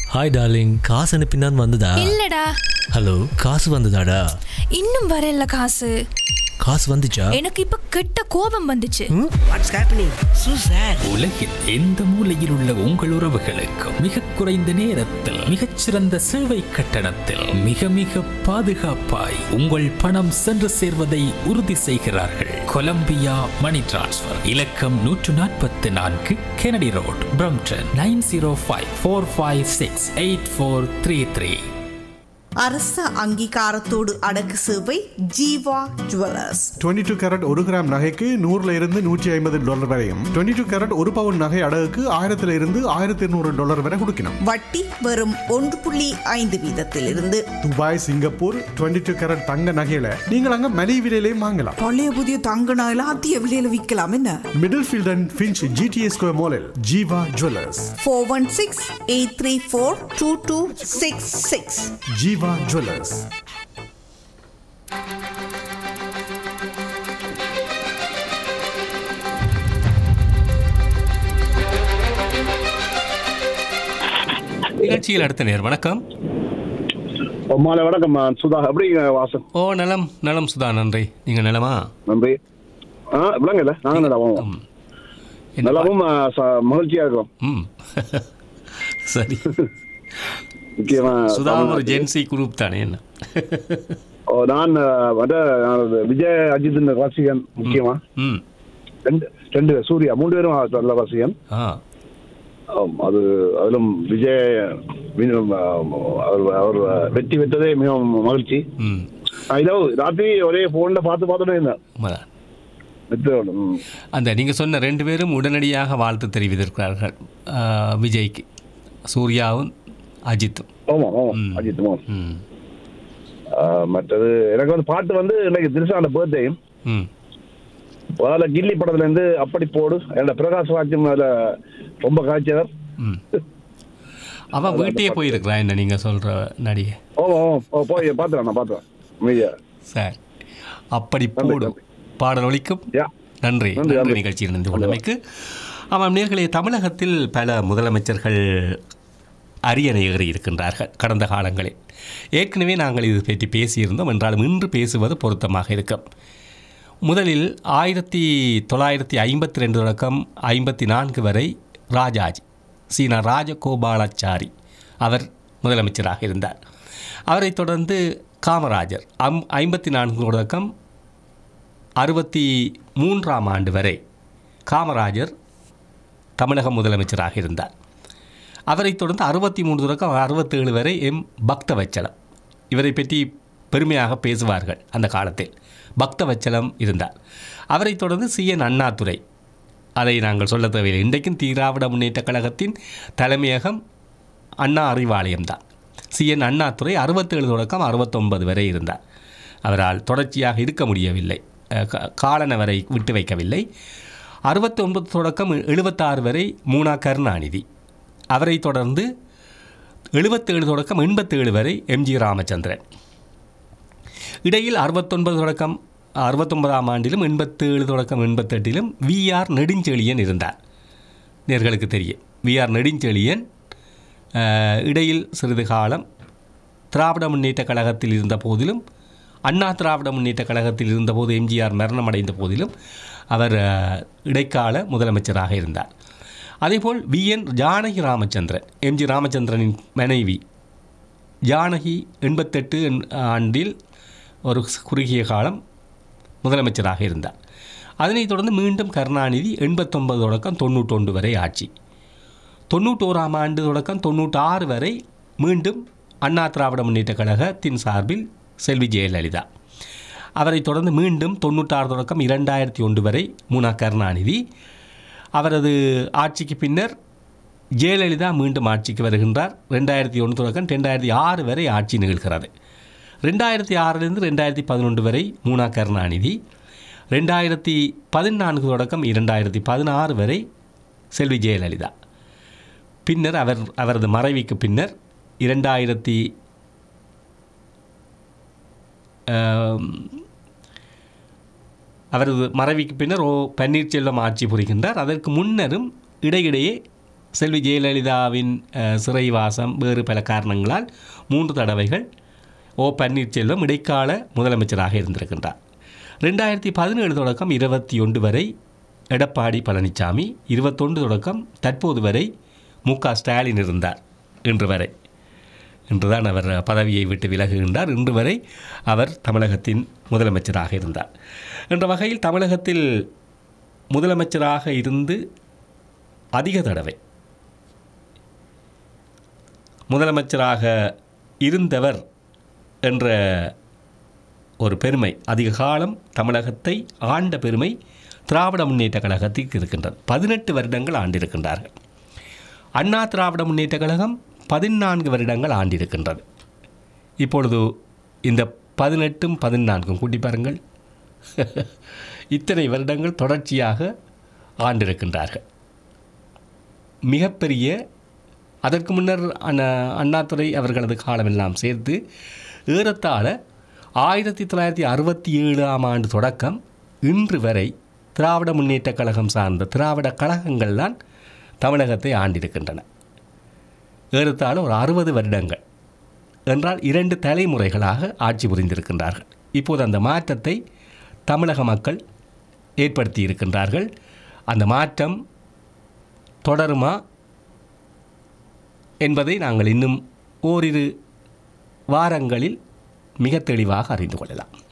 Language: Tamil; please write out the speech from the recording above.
ஹாய் டார்லிங் காசு அனுப்பினான் வந்ததா இல்லடா ஹலோ காசு வந்ததாடா இன்னும் வரல காசு காசு வந்துச்சா எனக்கு இப்ப கெட்ட கோபம் வந்துச்சு வாட்ஸ் ஹேப்பனிங் சூ சார் உலகில் எந்த மூலையில் உள்ள உங்கள் உறவுகளுக்கும் மிக குறைந்த நேரத்தில் மிகச்சிறந்த சேவை கட்டணத்தில் மிக மிக பாதுகாப்பாய் உங்கள் பணம் சென்று சேர்வதை உறுதி செய்கிறார்கள் கொலம்பியா மணி டிரான்ஸ்ஃபர் இலக்கம் நூற்று நாற்பத்தி நான்கு Kennedy road Brampton nine zero five four five six eight four three three அரச அங்கீகாரத்தோடு அடக்கு சேவை ஜீவா ஜுவல்லர்ஸ் 22 டூ கேரட் ஒரு கிராம் நகைக்கு நூறுல இருந்து நூற்றி ஐம்பது டாலர் வரையும் 22 டூ கேரட் ஒரு பவுன் நகை அடகுக்கு ஆயிரத்துல இருந்து ஆயிரத்தி இருநூறு டாலர் வரை கொடுக்கணும் வட்டி வெறும் ஒன்று புள்ளி ஐந்து வீதத்திலிருந்து துபாய் சிங்கப்பூர் 22 டூ கேரட் தங்க நகையில நீங்கள் அங்க மலிவு விலையிலையும் வாங்கலாம் பழைய புதிய தங்க நகையில அதிக விலையில விற்கலாம் என்ன Middlefield and Finch GTS square மாலில் Jeeva jewellers four one six eight three four two two six six Jeeva jewellers நிகழ்ச்சியில் அடுத்த நேர் வணக்கம் மாலை வணக்கம் சுதா எப்படிங்க வாசன் ஓ நலம் நலம் சுதா நன்றி நீங்கள் நலமா நன்றி ஆ விளங்கல நாங்கள் நலவும் ம். என்ன நலவும் ஆ, ச- மகிழ்ச்சியா இருக்கிறோம் ம் சரி முக்கியமா சுதா ஒரு தமிழ்நாட்டுல. ஜென்சி குரூப் தானே என்ன ஓ, நான் ஆ, வந்து நான் ஒரு விஜய் அஜித் ரசிகன் முக்கியமா ம் ரெண்டு ரெண்டு பேர், சூர்யா மூன்று பேரும் நல்ல ரசிகன் ஆ ஆம், அது அதிலும் விஜய் மிகவும், ஆ, அவர் அவர் வெற்றி பெற்றதே மிகவும் மகிழ்ச்சி ம் நான் இதோ ராத்திரி ஒரே போன்ல பார்த்து பார்த்துட்டே இருந்தேன் உண்மைதான். வெற்றி வேணும். ம். அந்த நீங்கள் சொன்ன ரெண்டு பேரும் உடனடியாக வாழ்த்து தெரிவித்திருக்கிறார்கள் ஆ, விஜய்க்கு சூர்யாவும் அஜித்தும் ஆமா ஆமா ம். அஜித் ஆமா. ம் ஆ, மற்றது எனக்கு வந்து பாட்டு வந்து இன்னைக்கு திருசாண்ட பர்த்டேயும் ம் முதல்ல கில்லி படத்துல இருந்து அப்படி போடு என்னோட பிரகாஷ் ராஜும் அதுல ரொம்ப காய்ச்சவர் ம் அவன் வீட்டையே போயிருக்கிறான் என்ன நீங்கள் சொல்கிற நடிகை ஓ ஓ ஓ போய் பாத்துறேன் நான் பாத்துறேன் மீடியா சார் அப்படி நன்றி, போடும் நன்றி. பாடல் ஒலிக்கும் யா நன்றி நன்றி, நன்றி நன்றி. நிகழ்ச்சியில் இருந்து கொண்டமைக்கு ஆமாம் நேர்களே தமிழகத்தில் பல முதலமைச்சர்கள் அரியணை ஏறி இருக்கின்றார்கள் கடந்த காலங்களில் ஏற்கனவே நாங்கள் இது பற்றி பேசியிருந்தோம் என்றாலும் இன்று பேசுவது பொருத்தமாக இருக்கும் முதலில் ஆயிரத்தி தொள்ளாயிரத்தி ஐம்பத்தி ரெண்டு தொடக்கம் ஐம்பத்தி நான்கு வரை ராஜாஜி சீனா ராஜகோபாலாச்சாரி அவர் முதலமைச்சராக இருந்தார் அவரைத் தொடர்ந்து காமராஜர் அம் ஐம்பத்தி நான்கு தொடக்கம் அறுபத்தி மூன்றாம் ஆண்டு வரை காமராஜர் தமிழக முதலமைச்சராக இருந்தார் அவரைத் தொடர்ந்து அறுபத்தி மூன்று தொடக்கம் அறுபத்தேழு வரை எம் பக்தவச்சலம் இவரை பற்றி பெருமையாக பேசுவார்கள் அந்த காலத்தில் பக்தவச்சலம் இருந்தார் அவரைத் தொடர்ந்து சி என் அண்ணாதுரை அதை நாங்கள் சொல்ல தேவையில்லை இன்றைக்கும் திராவிட முன்னேற்றக் கழகத்தின் தலைமையகம் அண்ணா அறிவாலயம்தான் சி என் அண்ணாதுரை அறுபத்தேழு தொடக்கம் அறுபத்தொன்பது வரை இருந்தார் அவரால் தொடர்ச்சியாக இருக்க முடியவில்லை அஹ், கா- காலன வரை விட்டு வைக்கவில்லை அறுபத்தொன்பது தொடக்கம் எழுபத்தாறு வரை மூனா கருணாநிதி அவரை தொடர்ந்து எழுபத்தேழு தொடக்கம் எண்பத்தேழு வரை எம்ஜி ராமச்சந்திரன் இடையில் அறுபத்தொன்பது தொடக்கம் அறுபத்தொன்பதாம் ஆண்டிலும் எண்பத்தேழு தொடக்கம் எண்பத்தெட்டிலும் விஆர் நெடுஞ்செழியன் இருந்தார் நேர்களுக்கு தெரியும் விஆர் நெடுஞ்செழியன் அஹ், இடையில் சிறிது காலம் திராவிட முன்னேற்ற கழகத்தில் இருந்த போதிலும் அண்ணா திராவிட முன்னேற்ற கழகத்தில் இருந்தபோது எம்ஜிஆர் மரணமடைந்த போதிலும் அவர் அஹ், இடைக்கால முதலமைச்சராக இருந்தார் அதேபோல் V N Janaki Ramachandran MG ராமச்சந்திரனின் மனைவி ஜானகி எண்பத்தெட்டு எண்- ஆண்டில் ஒரு குறுகிய காலம் முதலமைச்சராக இருந்தார் அதனைத் தொடர்ந்து மீண்டும் கருணாநிதி எண்பத்தொன்பது தொடக்கம் தொண்ணூற்றொன்று வரை ஆட்சி தொண்ணூற்றோராம் ஆண்டு தொடக்கம் தொண்ணூற்றாறு வரை மீண்டும் அண்ணா திராவிட முன்னேற்ற கழகத்தின் சார்பில் செல்வி ஜெயலலிதா அவரைத் தொடர்ந்து மீண்டும் தொண்ணூற்றாறு தொடக்கம் இரண்டாயிரத்தி ஒன்று வரை முனா கருணாநிதி அவரது ஆட்சிக்கு பின்னர் ஜெயலலிதா மீண்டும் ஆட்சிக்கு வருகின்றார் ரெண்டாயிரத்தி ஒன்று தொடக்கம் ரெண்டாயிரத்தி ஆறு வரை ஆட்சி நிகழ்கிறது ரெண்டாயிரத்தி ஆறிலிருந்து ரெண்டாயிரத்தி பதினொன்று வரை மூனா கருணாநிதி ரெண்டாயிரத்தி பதினான்கு தொடக்கம் இரண்டாயிரத்தி பதினாறு வரை செல்வி ஜெயலலிதா பின்னர் அவர் அவரது மறைவுக்கு பின்னர் இரண்டாயிரத்தி ஆம், அவரது மறைவுக்கு பின்னர் ஓ பன்னீர்செல்வம் ஆட்சி புரிகின்றார் அதற்கு முன்னரும் இடையிடையே செல்வி ஜெயலலிதாவின் அஹ், சிறைவாசம் வேறு பல காரணங்களால் மூன்று தடவைகள் ஓ பன்னீர்செல்வம் இடைக்கால முதலமைச்சராக இருந்திருக்கின்றார் ரெண்டாயிரத்தி பதினேழு தொடக்கம் இருபத்தி ஒன்று வரை எடப்பாடி பழனிசாமி இருபத்தொன்று தொடக்கம் தற்போது வரை மு க ஸ்டாலின் இருந்தார் இன்று வரை இன்றுதான் அவர் பதவியை விட்டு விலகுகின்றார் இன்று வரை அவர் தமிழகத்தின் முதலமைச்சராக இருந்தார் என்ற வகையில் தமிழகத்தில் முதலமைச்சராக இருந்து அதிக தடவை முதலமைச்சராக இருந்தவர் என்ற ஒரு பெருமை அதிக காலம் தமிழகத்தை ஆண்ட பெருமை திராவிட முன்னேற்ற கழகத்திற்கு இருக்கின்றது பதினெட்டு வருடங்கள் ஆண்டிருக்கின்றார்கள் அண்ணா திராவிட முன்னேற்ற கழகம் பதினான்கு வருடங்கள் ஆண்டிருக்கின்றது இப்பொழுது இந்த பதினெட்டும் பதினான்கும் கூட்டி பாருங்கள் இத்தனை வருடங்கள் தொடர்ச்சியாக ஆண்டிருக்கின்றார்கள் மிகப்பெரிய அதற்கு முன்னர் அண்ணா அண்ணாதுரை அவர்களது காலமெல்லாம் சேர்த்து ஏறத்தாழ ஆயிரத்தி தொள்ளாயிரத்தி அறுபத்தி ஏழாம் ஆண்டு தொடக்கம் இன்று வரை திராவிட முன்னேற்றக் கழகம் சார்ந்த திராவிட கழகங்கள் தான் தமிழகத்தை ஆண்டிருக்கின்றன ஏறத்தாழ ஒரு அறுபது வருடங்கள் என்றால் இரண்டு தலைமுறைகளாக ஆட்சி புரிந்திருக்கின்றார்கள் இப்போது அந்த மாற்றத்தை தமிழக மக்கள் ஏற்படுத்தி இருக்கின்றார்கள் அந்த மாற்றம் தொடருமா என்பதை நாங்கள் இன்னும் ஓரிரு வாரங்களில் மிக தெளிவாக அறிந்து கொள்ளலாம்